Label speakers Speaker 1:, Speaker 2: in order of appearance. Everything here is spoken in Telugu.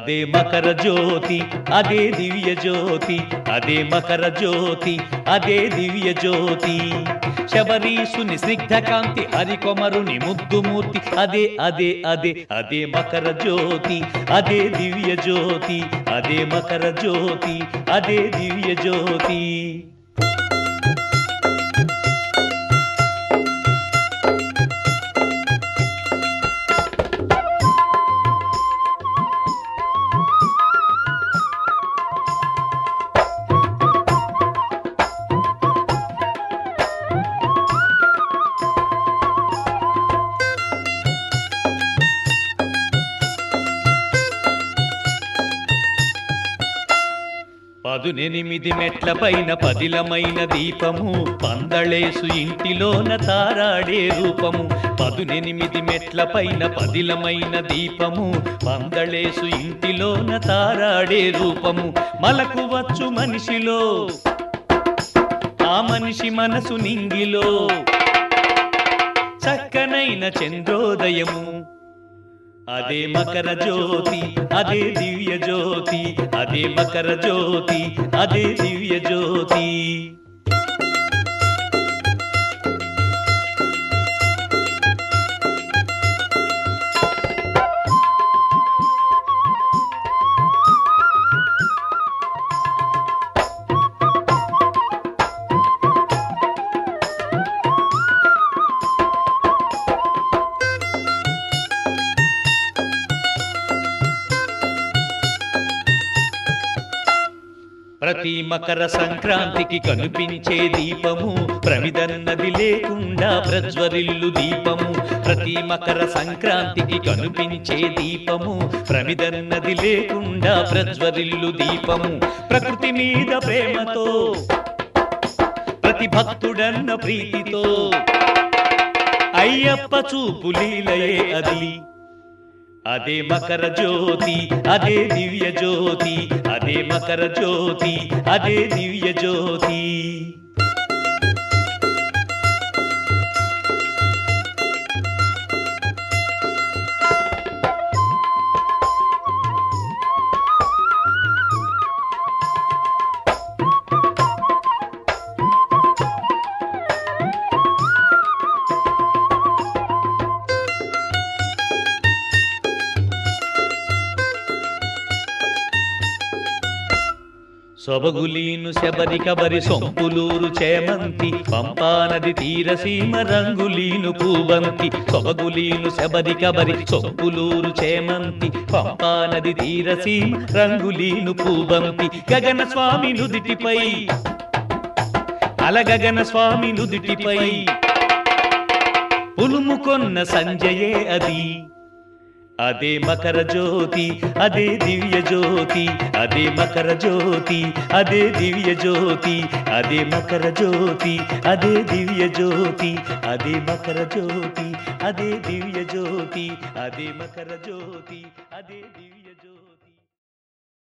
Speaker 1: అదే మకర జ్యోతి అదే దివ్య జ్యోతి అదే మకర జ్యోతి అదే దివ్య జ్యోతి శబరీషుని స్నిగ్ధ కాంతి హరికొమరుని ముద్దుమూర్తి అదే అదే అదే అదే మకర జ్యోతి అదే దివ్య జ్యోతి అదే మకర జ్యోతి అదే దివ్య జ్యోతి పదునెనిమిది మెట్ల పైన పదిలమైన దీపము పందళేసు ఇంటిలోన తారాడే రూపము పదునెనిమిది మెట్ల పైన పదిలమైన దీపము పందళేసు ఇంటిలోన తారాడే రూపము మలకు వచ్చు మనిషిలో ఆ మనిషి మనసు నింగిలో చక్కనైన చంద్రోదయము అదే మకర జ్యోతి అదే దివ్య జ్యోతి అదే మకర జ్యోతి అదే దివ్య జ్యోతి ప్రతి మకర సంక్రాంతికి కనిపించే దీపము ప్రమిదన్నది లేకుండా ప్రజ్వరిల్లు దీపము ప్రతి మకర సంక్రాంతికి కనిపించే దీపము ప్రమిదన్నది లేకుండా ప్రజ్వరిల్లు దీపము ప్రకృతి మీద ప్రేమతో ప్రతి భక్తుడన్న ప్రీతితో అయ్యప్ప చూపు లీలయే అది అదే మకర జ్యోతి అదే దివ్య జ్యోతి అదే మకర జ్యోతి అదే దివ్య జ్యోతి సొబగులీను శబరి కబరి సొంపులూరు చేమంతి పంపానది తీరసీమ రంగులీను పూవంతి సొబగులీను శబరి కబరి సొంపులూరు చేమంతి పంపానది తీరసీమ రంగులీను పూవంతి గగన స్వామి నుదిటిపై అలగగన స్వామి నుదిటిపై పులుముకొన్న సంజయే అది అదే మకర జ్యోతి అదే దివ్య జ్యోతి అదే మకర జ్యోతి అదే దివ్య జ్యోతి అదే మకర జ్యోతి అదే దివ్య జ్యోతి అదే మకర జ్యోతి అదే దివ్య జ్యోతి అదే మకర జ్యోతి అదే దివ్య